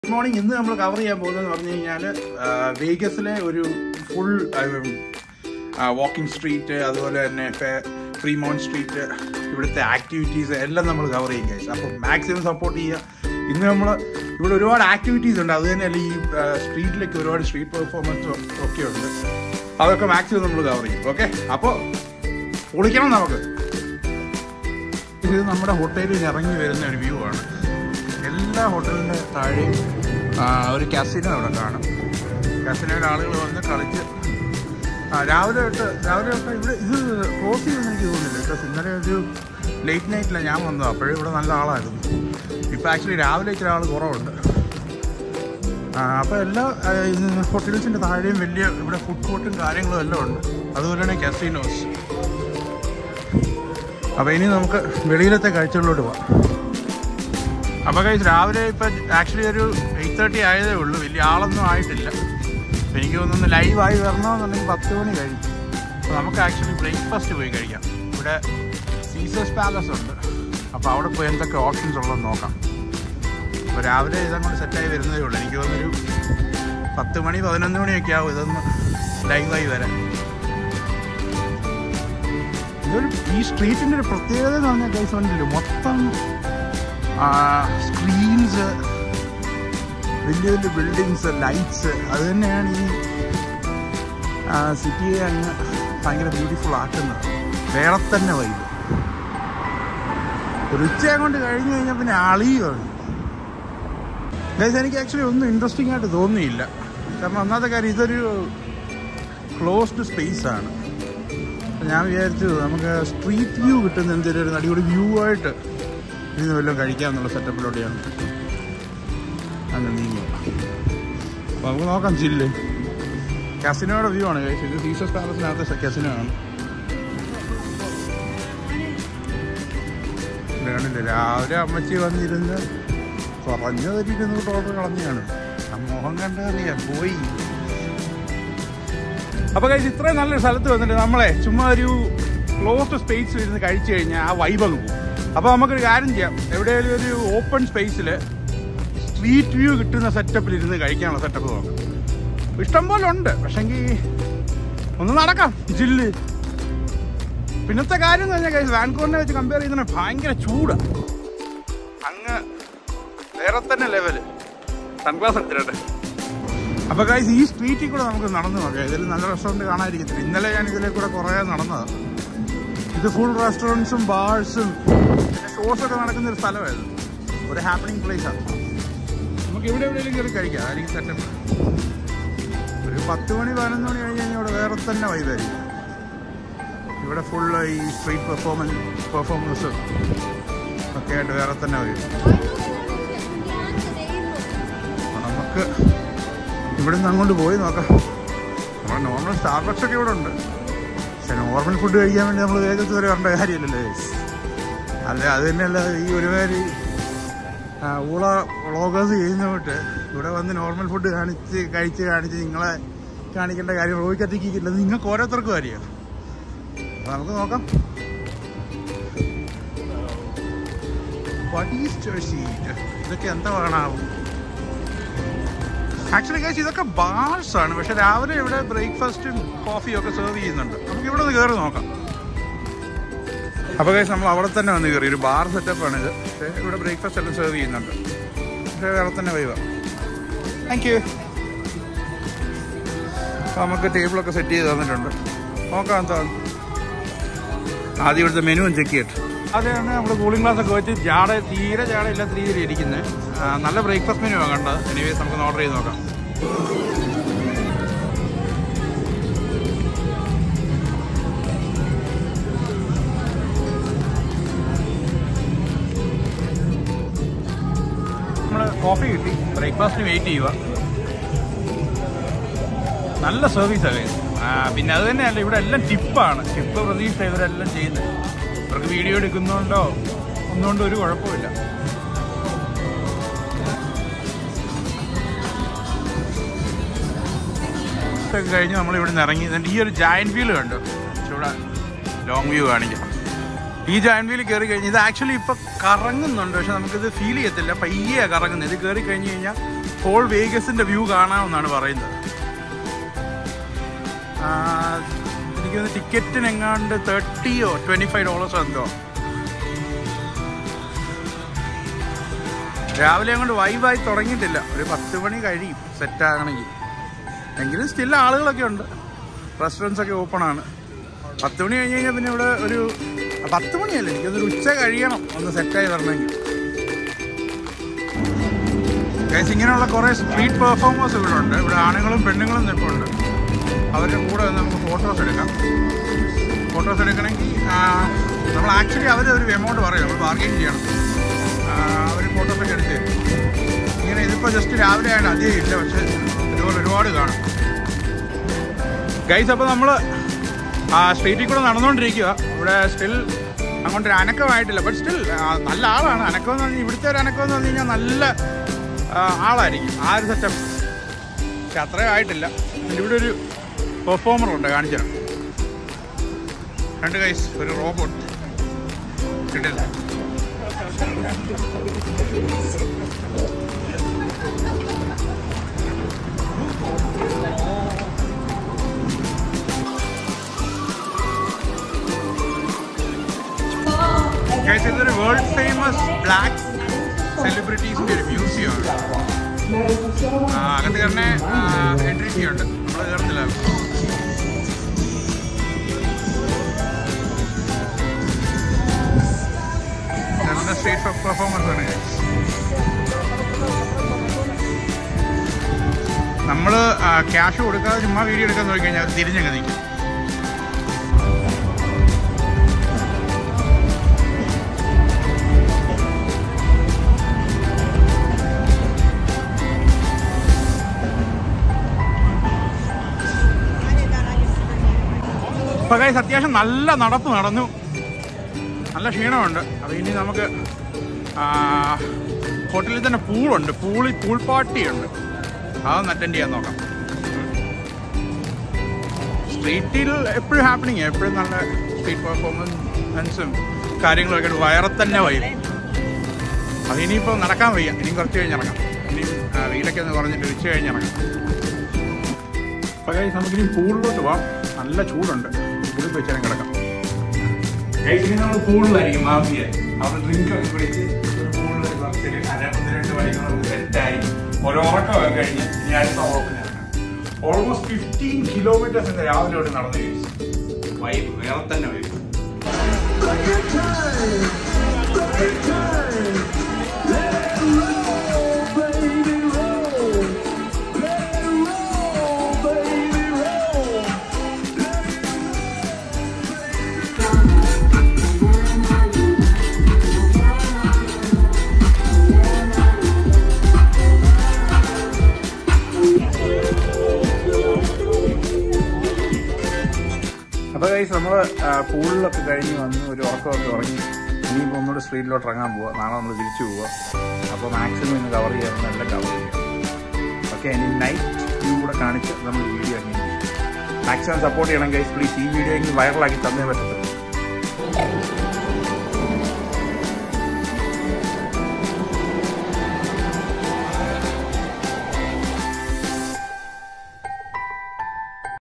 Good morning ഇന്ന് നമ്മൾ cover ചെയ്യാൻ പോകുന്നതെന്ന് പറഞ്ഞു കഴിഞ്ഞാൽ വേഗസിലെ ഒരു ഫുൾ വാക്കിംഗ് സ്ട്രീറ്റ് അതുപോലെ തന്നെ ഫ്രീമൗണ്ട് സ്ട്രീറ്റ് ഇവിടുത്തെ ആക്ടിവിറ്റീസ് എല്ലാം നമ്മൾ കവർ ചെയ്യും guys. അപ്പോൾ മാക്സിമം സപ്പോർട്ട് ചെയ്യുക ഇന്ന് നമ്മൾ ഇവിടെ ഒരുപാട് ആക്ടിവിറ്റീസ് ഉണ്ട് അത് തന്നെയല്ല ഈ സ്ട്രീറ്റിലേക്ക് ഒരുപാട് സ്ട്രീറ്റ് പെർഫോമൻസ് ഒക്കെ ഉണ്ട് അതൊക്കെ മാക്സിമം നമ്മൾ കവർ ചെയ്യും ഓക്കെ അപ്പോൾ പൊളിക്കണം നമുക്ക് ഇത് നമ്മുടെ ഹോട്ടലിൽ ഇറങ്ങി വരുന്ന ഒരു വ്യൂ ആണ് എല്ലാ ഹോട്ടലിൻ്റെ താഴെയും ആ, ഒരു കാസിനോ അവിടെ കാണും കാസിനോയിൽ ആളുകൾ വന്ന് കളിച്ച് ആ, രാവിലെ തൊട്ട് രാവിലെ തൊട്ട് ഇവിടെ ഇത് ക്ലോസ് ചെയ്യുമെന്ന് എനിക്ക് തോന്നുന്നില്ല ബിക്കോസ് ഇന്നലെ ഒരു ലേറ്റ് നൈറ്റിലാണ് ഞാൻ വന്നത് അപ്പോഴും ഇവിടെ നല്ല ആളായിരുന്നു ഇപ്പോൾ ആക്ച്വലി രാവിലെ ഇച്ചിരി ആൾ കുറവുണ്ട് അപ്പോൾ എല്ലാ ഹോട്ടൽസിൻ്റെ താഴെയും വലിയ ഇവിടെ ഫുഡ് കോർട്ടും കാര്യങ്ങളും എല്ലാം ഉണ്ട് അതുപോലെ തന്നെ കാസിനോസ് അപ്പോൾ ഇനി നമുക്ക് വെളിയിലത്തെ കാഴ്ചകളിലോട്ട് പോവാം അപ്പോൾ കഴിച്ച് രാവിലെ ഇപ്പം ആക്ച്വലി ഒരു എയ്റ്റ് തേർട്ടി ആയതേ ഉള്ളൂ വലിയ ആളൊന്നും ആയിട്ടില്ല അപ്പോൾ എനിക്ക് തോന്നുന്നു ലൈവായി വരണമെന്നുണ്ടെങ്കിൽ പത്ത് മണി കഴിയും അപ്പോൾ നമുക്ക് ആക്ച്വലി ബ്രേക്ക്ഫാസ്റ്റ് പോയി കഴിക്കാം ഇവിടെ സീസേഴ്സ് പാലസ് ഉണ്ട് അപ്പോൾ അവിടെ പോയി എന്തൊക്കെ ഓപ്ഷൻസ് ഉള്ളതെന്ന് നോക്കാം അപ്പോൾ രാവിലെ ഇതങ്ങോട്ട് സെറ്റായി വരുന്നതേ ഉള്ളൂ എനിക്ക് തോന്നുന്നൊരു പത്ത് മണി പതിനൊന്ന് മണിയൊക്കെ ആവും ഇതൊന്ന് ലൈവായി വരാൻ ഇതൊരു ഈ സ്ട്രീറ്റിൻ്റെ ഒരു പ്രത്യേകത എന്ന് പറഞ്ഞാൽ കൈസ് കണ്ടില്ലോ മൊത്തം സ്ക്രീൻസ് വലിയ വലിയ ബിൽഡിങ്സ് ലൈറ്റ്സ് അത് തന്നെയാണ് ഈ സിറ്റിയെ അങ്ങ് ഭയങ്കര ബ്യൂട്ടിഫുൾ ആക്കുന്നത് വേറെ തന്നെ വൈബ് ഒരു ഉച്ചയെ കൊണ്ട് കഴിഞ്ഞു കഴിഞ്ഞാൽ പിന്നെ അളിയുമാണ് ഗൈസ് എനിക്ക് ആക്ച്വലി ഒന്നും ഇൻട്രസ്റ്റിംഗ് ആയിട്ട് തോന്നിയില്ല കാരണം ഒന്നാമത്തെ കാര്യം ഇതൊരു ക്ലോസ്ഡ് സ്പേസ് ആണ് അപ്പൊ ഞാൻ വിചാരിച്ചു നമുക്ക് സ്ട്രീറ്റ് വ്യൂ കിട്ടുന്ന എന്തെങ്കിലും ഒരു അടിപൊളി വ്യൂ ആയിട്ട് ഇന്ന് വല്ലതും കഴിക്കാമെന്നുള്ള സെറ്റപ്പിലോടെയാണ് അങ്ങനെ നീങ്ങുക അപ്പോൾ നമുക്ക് നോക്കാം ചില്ല് കസിനോയുടെ വ്യൂ ആണ് guys. ഇത് സീസസ് പാലസിനകത്തെ കസിനോ ആണ് ഇവിടെ കണ്ടില്ലേ രാവിലെ അമ്മച്ചി വന്നിരുന്ന് കുറഞ്ഞതൊരു ഇരുന്നൂറ് ഡോളർ കളഞ്ഞാണ് ആ മോഹം കണ്ടറിയാം പോയി അപ്പൊ കഴിച്ച് ഇത്രയും നല്ലൊരു സ്ഥലത്ത് വന്നിട്ട് നമ്മളെ ചുമ്മാ ഒരു ക്ലോസ്ഡ് സ്പേസിൽ ഇരുന്ന് കഴിച്ചു കഴിഞ്ഞാൽ ആ വൈബ് അങ്ങ് പോകും അപ്പൊ നമുക്കൊരു കാര്യം ചെയ്യാം എവിടെയെങ്കിലും ഒരു ഓപ്പൺ സ്പേസിൽ സ്ട്രീറ്റ് വ്യൂ കിട്ടുന്ന സെറ്റപ്പിൽ ഇരുന്ന് കഴിക്കാനുള്ള സെറ്റപ്പ് നോക്കാം ഇഷ്ടം പോലെ ഉണ്ട് പക്ഷെങ്കിൽ ഒന്ന് നടക്കാം ജില്ല് പിന്നത്തെ കാര്യം എന്ന് പറഞ്ഞാൽ കഴിച്ച് വാൻകൂറിനെ വെച്ച് കമ്പയർ ചെയ്യുന്ന ഭയങ്കര ചൂടാണ് അങ്ങ് വേറെ തന്നെ ലെവല് സൺഗ്ലാസ് എടുത്തിട്ടെ അപ്പൊ ഗൈസ് ഈ സ്ട്രീറ്റിൽ കൂടെ നമുക്ക് നടന്നു നോക്കാം ഇതിൽ നല്ല റെസ്റ്റോറൻറ്റ് കാണാതിരിക്കത്തില്ല ഇന്നലെ ഞാൻ ഇതിലെ കൂടെ കുറേ നടന്നതാണ് ഇത് ഫുൾ റെസ്റ്റോറൻറ്റ്സും ബാഴ്സും പിന്നെ ഷോസ് ഒക്കെ നടക്കുന്ന ഒരു സ്ഥലമായത് ഒരു ഹാപ്പനിങ് പ്ലേസ് ആണ് നമുക്ക് ഇവിടെ എവിടെയെങ്കിലും കയറി കഴിക്കാം ആയിരിക്കും സെറ്റപ്പ് ഒരു പത്ത് മണി പതിനൊന്ന് മണി കഴിഞ്ഞ് കഴിഞ്ഞാൽ ഇവിടെ വേറെ തന്നെ വൈബായിരിക്കും ഇവിടെ ഫുൾ ഈ സ്ട്രീറ്റ് പെർഫോമൻസ് പെർഫോമൻസ് ഒക്കെ ആയിട്ട് വേറെ തന്നെ വരും അപ്പൊ നമുക്ക് ഇവിടെ നിന്ന് അങ്ങോട്ട് പോയി നോക്കാം നമ്മുടെ നോർമൽ സ്റ്റാർബക്സ് ഒക്കെ ഇവിടെ ഉണ്ട് പക്ഷെ നോർമൽ ഫുഡ് കഴിക്കാൻ വേണ്ടി നമ്മൾ വേഗത്തിൽ വരെ വരേണ്ട കാര്യമില്ലല്ലോ guys. അല്ല അത് തന്നെയല്ല ഈ ഒരുപാട് ആ, ഊള വ്ളോഗേഴ്സ് ചെയ്യുന്നോട്ട് ഇവിടെ വന്ന് നോർമൽ ഫുഡ് കാണിച്ച് കഴിച്ച് കാണിച്ച് നിങ്ങളെ കാണിക്കേണ്ട കാര്യം റോയ്ക്കത്തിക്കില്ല നിങ്ങൾക്ക് ഓരോരുത്തർക്കും അറിയാം അപ്പൊ നമുക്ക് നോക്കാം What is Jersey? ഇതൊക്കെ എന്താ പറയണാവും ആക്ച്വലി കഴിച്ച് ഇതൊക്കെ ബാർസ് ആണ് പക്ഷെ രാവിലെ ഇവിടെ ബ്രേക്ക്ഫാസ്റ്റും കോഫിയും ഒക്കെ സെർവ് ചെയ്യുന്നുണ്ട് നമുക്ക് ഇവിടെ ഒന്ന് കയറി നോക്കാം അപ്പോൾ കഴിച്ച് നമ്മൾ അവിടെ തന്നെ വന്ന് കയറി ഒരു ബാർ സെറ്റപ്പ് ആണ് ഇത് പക്ഷേ ഇവിടെ ബ്രേക്ക്ഫാസ്റ്റ് എല്ലാം സെർവ് ചെയ്യുന്നുണ്ട് പക്ഷേ വേറെ തന്നെ വൈവ താങ്ക് യു അപ്പോൾ നമുക്ക് ടേബിളൊക്കെ സെറ്റ് ചെയ്ത് തന്നിട്ടുണ്ട് നോക്കാം എന്താ ആദ്യം ഇവിടുത്തെ മെനു ചെക്ക് ചെയ്തിട്ട് അതാണ് നമ്മൾ കൂളിംഗ് ഗ്ലാസ് ഒക്കെ വെച്ച് ജാട തീരെ ജാട ഇല്ലാത്ത രീതിയിൽ ഇരിക്കുന്നത് നല്ല ബ്രേക്ക്ഫാസ്റ്റ് മെനു ആണ് കണ്ടത് എനിവേസ് നമുക്ക് ഓർഡർ ചെയ്ത് നോക്കാം നമ്മൾ കോഫി കിട്ടി ബ്രേക്ക്ഫാസ്റ്റിന് വെയിറ്റ് ചെയ്യുക നല്ല സർവീസാണ് പിന്നെ അത് തന്നെയല്ല ഇവിടെ എല്ലാം ടിപ്പാണ് ടിപ്പ് പ്രതീക്ഷ ഇവരെല്ലാം ചെയ്യുന്നത് ഇവർക്ക് വീഡിയോ എടുക്കുന്നതുകൊണ്ടോ ഒന്നുകൊണ്ടും ഒരു കുഴപ്പമില്ല ഒക്കെ കഴിഞ്ഞ് നമ്മൾ ഇവിടെ നിന്ന് ഇറങ്ങി എന്നിട്ട് ഈ ഒരു ജയന്റ് വീൽ കണ്ടു പക്ഷെ ഇവിടെ ലോങ് വ്യൂ കാണിക്കാം ഈ ജയന്റ് വീൽ കയറി കഴിഞ്ഞ് ഇത് ആക്ച്വലി ഇപ്പൊ കറങ്ങുന്നുണ്ട് പക്ഷെ നമുക്കിത് ഫീൽ ചെയ്യത്തില്ല പയ്യെ കറങ്ങുന്നത് ഇത് കയറി കഴിഞ്ഞ് കഴിഞ്ഞാൽ ഹോൾ വേഗസിന്റെ വ്യൂ കാണാമെന്നാണ് പറയുന്നത് ആ, എനിക്ക് തോന്നുന്നു ടിക്കറ്റിന് എങ്ങാണ്ട് തേർട്ടിയോ ട്വന്റി ഫൈവ് ഡോളേഴ്സോ എന്തോ രാവിലെ അങ്ങോട്ട് വൈബായി തുടങ്ങിയിട്ടില്ല ഒരു പത്ത് മണി കഴിയും സെറ്റ് ആകണമെങ്കിൽ എങ്കിലും സ്റ്റിൽ ആളുകളൊക്കെ ഉണ്ട് റെസ്റ്റോറൻറ്റ്സ് ഒക്കെ ഓപ്പൺ ആണ് പത്ത് മണി കഴിഞ്ഞ് കഴിഞ്ഞാൽ പിന്നെ ഇവിടെ ഒരു ആ, പത്ത് മണിയല്ല എനിക്കൊന്നൊരു ഉച്ച കഴിയണം ഒന്ന് സെറ്റായി വരണമെങ്കിൽ Guys, ഇങ്ങനെയുള്ള കുറേ സ്ട്രീറ്റ് പെർഫോമേഴ്സ് ഇവിടെ ഉണ്ട് ഇവിടെ ആണുങ്ങളും പെണ്ണുങ്ങളും നിൽപ്പുണ്ട് അവരുടെ കൂടെ വന്ന് നമുക്ക് ഫോട്ടോസ് എടുക്കാം ഫോട്ടോസ് എടുക്കണമെങ്കിൽ ആ, നമ്മൾ ആക്ച്വലി അവർ ഒരു എമൗണ്ട് പറയും നമ്മൾ ബാർഗെയിൻ ചെയ്യണം അവർ ഫോട്ടോസൊക്കെ എടുത്ത് തരും ഇങ്ങനെ ഇതിപ്പോൾ ജസ്റ്റ് രാവിലെ ആയിട്ട് അധികം ഇല്ല പക്ഷേ ഇതുപോലെ ഒരുപാട് കാണും ഗൈസ് അപ്പോൾ നമ്മൾ ആ സ്ട്രീറ്റിൽ കൂടെ നടന്നുകൊണ്ടിരിക്കുക ഇവിടെ സ്റ്റിൽ അങ്ങോട്ടൊരു അനക്കമായിട്ടില്ല ബട്ട് സ്റ്റിൽ നല്ല ആളാണ് അനക്കം എന്ന് പറഞ്ഞാൽ ഇവിടുത്തെ ഒരു അനക്കം എന്ന് പറഞ്ഞു കഴിഞ്ഞാൽ നല്ല ആ, ആളായിരിക്കും ആ ഒരു സെറ്റപ്പ് പക്ഷെ അത്രയും ആയിട്ടില്ല പിന്നെ ഇവിടെ ഒരു പെർഫോമർ ഉണ്ട് കാണിച്ചു തരാം രണ്ട് ഗൈസ് ഒരു റോബോട്ട് കിട്ടില്ല ഗൈസ് ഇതൊരു വേൾഡ് ഫേമസ് ബ്ലാക്ക് സെലിബ്രിറ്റീസിന്റെ ഒരു മ്യൂസിയം ആണ് ആ, അകത്ത് കയറണേ എൻട്രി ഫീ ഉണ്ട് നമ്മൾ കയറുന്നില്ല നല്ല സ്ട്രീറ്റ് പെർഫോമൻസ് ആണ് guys. നമ്മള് ക്യാഷ് കൊടുക്കാതെ ചുമ്മാ വീഡിയോ എടുക്കാൻ നോക്കി കഴിഞ്ഞാൽ അത് തിരിഞ്ഞങ്ങ് നിൽക്കും ഇപ്പൊ guys അത്യാവശ്യം നല്ല നടപ്പ് നടന്നു നല്ല ക്ഷീണമുണ്ട് അപ്പോൾ ഇനി നമുക്ക് ആ, ഹോട്ടലിൽ തന്നെ പൂളുണ്ട് പൂളിൽ പൂൾ പാർട്ടി ഉണ്ട് അതൊന്ന് അറ്റൻഡ് ചെയ്യാൻ നോക്കാം സ്ട്രീറ്റിൽ എപ്പോഴും ഹാപ്പനിങ് എപ്പോഴും നല്ല സ്ട്രീറ്റ് പെർഫോമൻസും കാര്യങ്ങളൊക്കെ ആയിട്ട് വയറെ തന്നെ വരും അത് ഇനിയിപ്പോൾ നടക്കാൻ വയ്യ ഇനിയും കുറച്ച് കഴിഞ്ഞ് ഇറങ്ങാം ഇനി വീടൊക്കെ ഒന്ന് കുറഞ്ഞിട്ട് ഉച്ച കഴിഞ്ഞ് ഇറങ്ങാം അപ്പോൾ guys, നമുക്കിനി പൂളിലോട്ട് പോവാം നല്ല ചൂടുണ്ട് പൂളിൽ പോയി ചേരം കിടക്കാം Guys, ഇനി നമ്മൾ പൂളിലായിരിക്കും മാഫിയ അവിടെ ഡ്രിങ്ക് ഒക്കെ കുടിച്ച് ഒരു പൂളിൽ കുറച്ച് അര ഒന്ന് രണ്ട് മണിക്കൂർ സെറ്റായി ഒരു ഉറക്കമൊക്കെ കഴിഞ്ഞ് ഇനി അടുത്ത ഉറപ്പിന് ഇറങ്ങാം ഓൾമോസ്റ്റ് ഫിഫ്റ്റീൻ കിലോമീറ്റേഴ്സ് ഇന്ന് രാവിലെ തൊട്ട് നടന്നു വൈബ് വേറെ തന്നെ വൈബ് അപ്പോൾ കൈസ് നമ്മൾ പൂളിലൊക്കെ കഴിഞ്ഞ് വന്ന് ഒരു ഉറക്കമൊക്കെ ഉറങ്ങി ഇനിയിപ്പോൾ ഒന്നുകൂടെ സ്ട്രീറ്റിലോട്ട് ഇറങ്ങാൻ പോവുക നാളെ നമ്മൾ തിരിച്ചു പോവുക അപ്പോൾ മാക്സിമം ഇന്ന് കവർ ചെയ്യാവുന്ന എല്ലാം കവർ ചെയ്യും ഓക്കെ ഇനി നൈറ്റ് വ്യൂ കൂടെ കാണിച്ച് നമ്മൾ വീഡിയോ അങ്ങനെ മാക്സിമം സപ്പോർട്ട് ചെയ്യണം ഗൈസ് പ്ലീസ് ഈ വീഡിയോ എങ്കിൽ വൈറലാക്കി തന്നേ പറ്റത്തുള്ളൂ